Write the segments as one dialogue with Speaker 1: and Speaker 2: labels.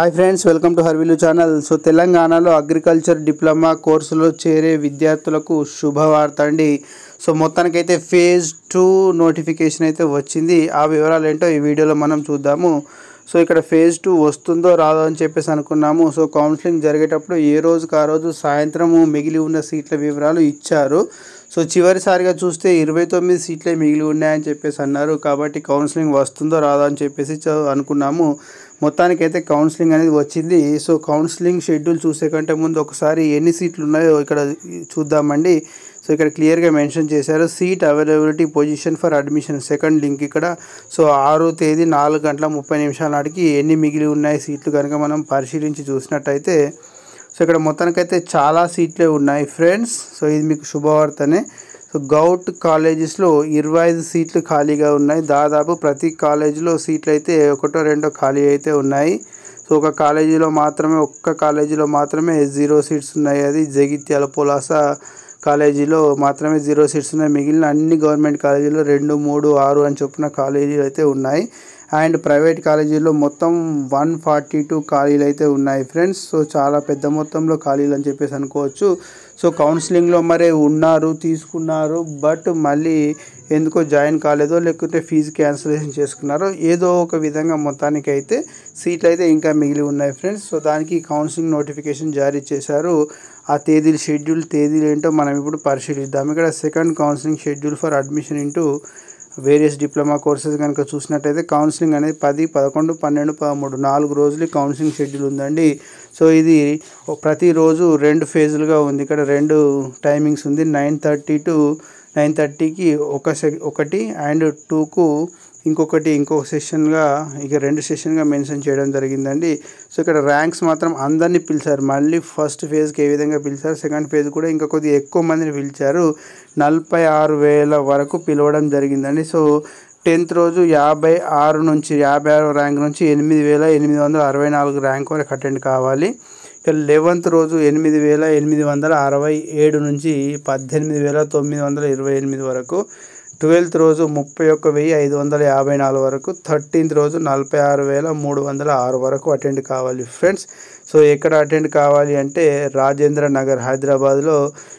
Speaker 1: hi friends welcome to హర్విలు channel so తెలంగాణలో agriculture diploma కోర్సులో చేరే విద్యార్థులకు శుభవార్త అండి సో మొత్తానికైతే ఫేజ్ టూ నోటిఫికేషన్ అయితే వచ్చింది ఆ వివరాలు ఏంటో ఈ వీడియోలో మనం చూద్దాము సో ఇక్కడ ఫేజ్ టూ వస్తుందో రాదో అని చెప్పేసి అనుకున్నాము సో కౌన్సిలింగ్ జరిగేటప్పుడు ఏ రోజుకి ఆ రోజు సాయంత్రము మిగిలి ఉన్న సీట్ల వివరాలు ఇచ్చారు సో చివరిసారిగా చూస్తే ఇరవై తొమ్మిది సీట్లే మిగిలి ఉన్నాయని చెప్పేసి అన్నారు కాబట్టి కౌన్సిలింగ్ వస్తుందో రాదో అని చెప్పేసి చ- అనుకున్నాము మొత్తానికైతే కౌన్సిలింగ్ అనేది వచ్చింది సో కౌన్సిలింగ్ షెడ్యూల్ చూసే కంటే ముందు ఒకసారి ఎన్ని సీట్లు ఉన్నాయో ఇక్కడ చూద్దామండి సో ఇక్కడ క్లియర్గా మెన్షన్ చేశారు seat availability position for admission second link ఇక్కడ సో ఆరో తేదీ నాలుగు గంటల ముప్పై నిమిషాల నాటికి ఎన్ని మిగిలి ఉన్నాయి సీట్లు కనుక మనం పరిశీలించి చూసినట్టయితే సో ఇక్కడ మొత్తానికైతే చాలా సీట్లే ఉన్నాయి ఫ్రెండ్స్ సో ఇది మీకు శుభవార్తనే సో గౌట్ కాలేజెస్లో ఇరవై ఐదు సీట్లు ఖాళీగా ఉన్నాయి దాదాపు ప్రతి కాలేజీలో సీట్లు అయితే ఒకటో రెండో ఖాళీ అయితే ఉన్నాయి సో ఒక కాలేజీలో మాత్రమే ఒక్క కాలేజీలో మాత్రమే జీరో సీట్స్ ఉన్నాయి అది జగిత్యాల పొలాస కాలేజీలో మాత్రమే జీరో సీట్స్ ఉన్నాయి మిగిలిన అన్ని గవర్నమెంట్ కాలేజీలో రెండు మూడు ఆరు అని చొప్పున కాలేజీలు అయితే ఉన్నాయి అండ్ ప్రైవేట్ కాలేజీలో మొత్తం వన్ ఫార్టీ టూ ఖాళీలు అయితే ఉన్నాయి ఫ్రెండ్స్ సో చాలా పెద్ద మొత్తంలో ఖాళీలు అని చెప్పేసి అనుకోవచ్చు సో కౌన్సిలింగ్లో మరి ఉన్నారు తీసుకున్నారు బట్ మళ్ళీ ఎందుకో జాయిన్ కాలేదో లేకపోతే ఫీజు క్యాన్సిలేషన్ చేసుకున్నారో ఏదో ఒక విధంగా మొత్తానికి అయితే సీట్లు అయితే ఇంకా మిగిలి ఉన్నాయి ఫ్రెండ్స్ సో దానికి కౌన్సిలింగ్ నోటిఫికేషన్ జారీ చేశారు ఆ తేదీలు షెడ్యూల్ తేదీలు ఏంటో మనం ఇప్పుడు పరిశీలిద్దాం ఇక్కడ second counselling schedule for admission into various diploma courses కనుక చూసినట్టయితే కౌన్సిలింగ్ అనేది పది పదకొండు పన్నెండు పదమూడు నాలుగు రోజులు కౌన్సిలింగ్ షెడ్యూల్ ఉందండి సో ఇది ప్రతిరోజు రెండు ఫేజులుగా ఉంది ఇక్కడ రెండు టైమింగ్స్ ఉంది నైన్ థర్టీ టు నైన్ థర్టీకి ఒక సె ఒకటి అండ్ టూకు ఇంకొకటి ఇంకొక సెషన్గా ఇక రెండు సెషన్గా మెన్షన్ చేయడం జరిగిందండి సో ఇక్కడ ర్యాంక్స్ మాత్రం అందరినీ పిలిచారు మళ్ళీ ఫస్ట్ ఫేజ్కి ఏ విధంగా పిలిచారు సెకండ్ ఫేజ్ కూడా ఇంకా కొద్దిగా ఎక్కువ మందిని పిలిచారు నలభై ఆరు వేల వరకు పిలవడం జరిగిందండి సో టెన్త్ రోజు యాభై ఆరు నుంచి యాభై ఆరు ర్యాంక్ నుంచి ఎనిమిది వేల ఎనిమిది వందల అరవై నాలుగు ర్యాంక్ వరకు అటెండ్ కావాలి ఇక లెవెంత్ రోజు ఎనిమిది వేల ఎనిమిది వందల అరవై ఏడు నుంచి పద్దెనిమిది వేల తొమ్మిది వందల ఇరవై ఎనిమిది వరకు ట్వెల్త్ రోజు ముప్పై ఒక్క వెయ్యి ఐదు వందల యాభై నాలుగు వరకు థర్టీన్త్ రోజు నలభై ఆరు వేల మూడు వందల ఆరు వరకు అటెండ్ కావాలి ఫ్రెండ్స్ సో ఎక్కడ అటెండ్ కావాలి అంటే రాజేంద్ర నగర్ హైదరాబాద్లో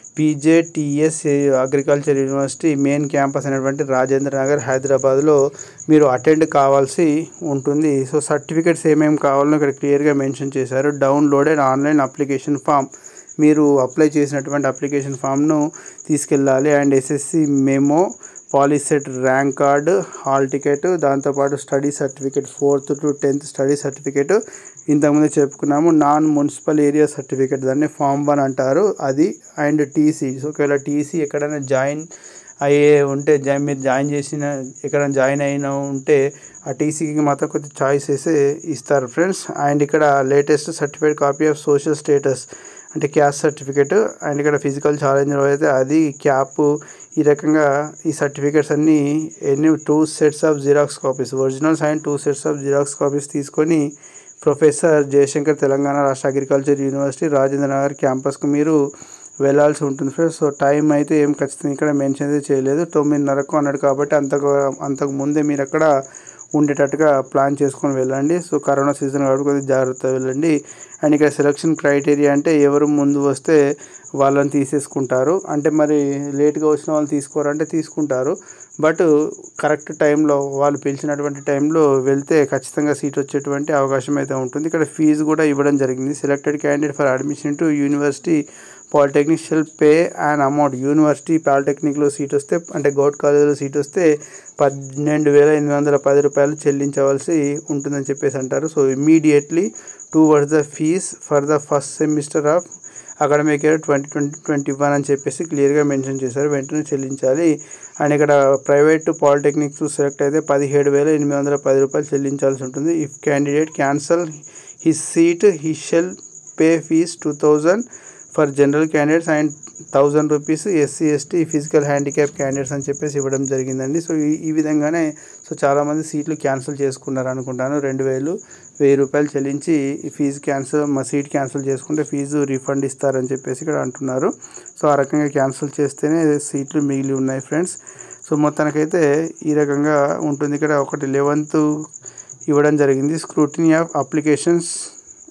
Speaker 1: PJTS agriculture university main campus అయినటువంటి రాజేంద్ర నగర్ హైదరాబాద్లో మీరు అటెండ్ కావాల్సి ఉంటుంది సో సర్టిఫికెట్స్ ఏమేమి కావాలో ఇక్కడ క్లియర్గా మెన్షన్ చేశారు డౌన్లోడెడ్ ఆన్లైన్ అప్లికేషన్ ఫామ్ మీరు అప్లై చేసినటువంటి అప్లికేషన్ ఫామ్ను తీసుకెళ్ళాలి and SSC memo POLYCET rank card hall ticket దాంతోపాటు study certificate fourth to tenth study certificate ఇంతకుముందు చెప్పుకున్నాము నాన్ మున్సిపల్ ఏరియా సర్టిఫికేట్ దాన్ని ఫామ్ వన్ అంటారు అది అండ్ టీసీ సో ఒకవేళ టీసీ ఎక్కడైనా జాయిన్ అయ్యే ఉంటే జా మీరు జాయిన్ చేసిన ఎక్కడైనా జాయిన్ అయిన ఉంటే ఆ టీసీకి మాత్రం కొద్ది చాయిసెస్ ఇస్తారు ఫ్రెండ్స్ అండ్ ఇక్కడ latest certified copy of social status అంటే క్యాస్ట్ సర్టిఫికేట్ అండ్ ఇక్కడ ఫిజికల్ ఛాలెంజ్ అయితే అది క్యాప్ ఈ రకంగా ఈ సర్టిఫికేట్స్ అన్నీ ఎన్ని two sets of xerox copies originals and two sets of xerox copies తీసుకొని ప్రొఫెసర్ జయశంకర్ తెలంగాణ రాష్ట్ర అగ్రికల్చర్ యూనివర్సిటీ రాజేంద్ర నగర్ క్యాంపస్కు మీరు వెళ్ళాల్సి ఉంటుంది ఫ్రెండ్స్ సో టైం అయితే ఏం ఖచ్చితంగా ఇక్కడ మెన్షన్ అయితే చేయలేదు తొమ్మిదిన్నరకు అన్నాడు కాబట్టి అంతకు అంతకు ముందే మీరు అక్కడ ఉండేటట్టుగా ప్లాన్ చేసుకొని వెళ్ళండి సో కరోనా సీజన్ కాబట్టి కొద్దిగా జాగ్రత్త వెళ్ళండి అండ్ ఇక్కడ సెలక్షన్ క్రైటీరియా అంటే ఎవరు ముందు వస్తే వాళ్ళని తీసేసుకుంటారు అంటే మరి లేట్గా వచ్చిన వాళ్ళు తీసుకోరంటే తీసుకుంటారు బట్ కరెక్ట్ టైంలో వాళ్ళు పిలిచినటువంటి టైంలో వెళ్తే ఖచ్చితంగా సీట్ వచ్చేటువంటి అవకాశం అయితే ఉంటుంది ఇక్కడ ఫీజు కూడా ఇవ్వడం జరిగింది selected candidate for admission to university polytechnic shall pay and amount university పాలిటెక్నిక్లో సీట్ వస్తే అంటే గౌట్ కాలేజీలో సీట్ వస్తే పన్నెండు వేల ఎనిమిది వందల పది రూపాయలు చెల్లించవలసి ఉంటుందని చెప్పేసి అంటారు so immediately towards the fee for the first semester of academic year twenty twenty twenty one అని చెప్పేసి క్లియర్గా మెన్షన్ చేశారు వెంటనే చెల్లించాలి అండ్ ఇక్కడ ప్రైవేట్ పాలిటెక్నిక్స్ సెలెక్ట్ అయితే పదిహేడు వేల ఎనిమిది వందల పది రూపాయలు చెల్లించాల్సి ఉంటుంది if candidate cancel his seat he shall pay fee two thousand for general candidates and thousand rupees SC ST physical handicap candidates అని చెప్పేసి ఇవ్వడం జరిగిందండి సో ఈ ఈ విధంగానే సో చాలామంది సీట్లు క్యాన్సిల్ చేసుకున్నారు అనుకుంటాను రెండు వేలు వెయ్యి రూపాయలు చెల్లించి ఈ ఫీజు క్యాన్సిల్ మా సీట్ క్యాన్సిల్ చేసుకుంటే ఫీజు రీఫండ్ ఇస్తారని చెప్పేసి ఇక్కడ అంటున్నారు సో ఆ రకంగా క్యాన్సిల్ చేస్తేనే సీట్లు మిగిలి ఉన్నాయి ఫ్రెండ్స్ సో మొత్తానికైతే ఈ రకంగా ఉంటుంది ఇక్కడ ఒకటి లెవెన్త్ ఇవ్వడం జరిగింది scrutiny of applications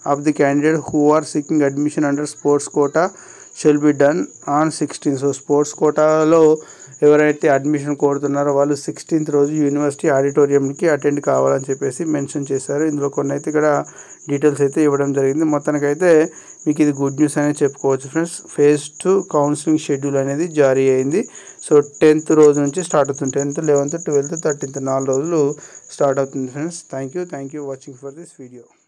Speaker 1: of the candidate who are seeking admission under sports quota shall be done on sixteen so sports కోటాలో ఎవరైతే అడ్మిషన్ కోరుతున్నారో వాళ్ళు సిక్స్టీన్త్ రోజు యూనివర్సిటీ ఆడిటోరియంకి అటెండ్ కావాలని చెప్పేసి మెన్షన్ చేశారు ఇందులో కొన్ని అయితే ఇక్కడ డీటెయిల్స్ అయితే ఇవ్వడం జరిగింది మొత్తానికైతే మీకు ఇది గుడ్ న్యూస్ అనేది చెప్పుకోవచ్చు friends phase two counselling schedule అనేది జారీ అయింది సో టెన్త్ రోజు నుంచి స్టార్ట్ అవుతుంది టెన్త్ లెవెన్త్ ట్వెల్త్ థర్టీన్త్ నాలుగు రోజులు స్టార్ట్ అవుతుంది friends thank you thank you watching for this video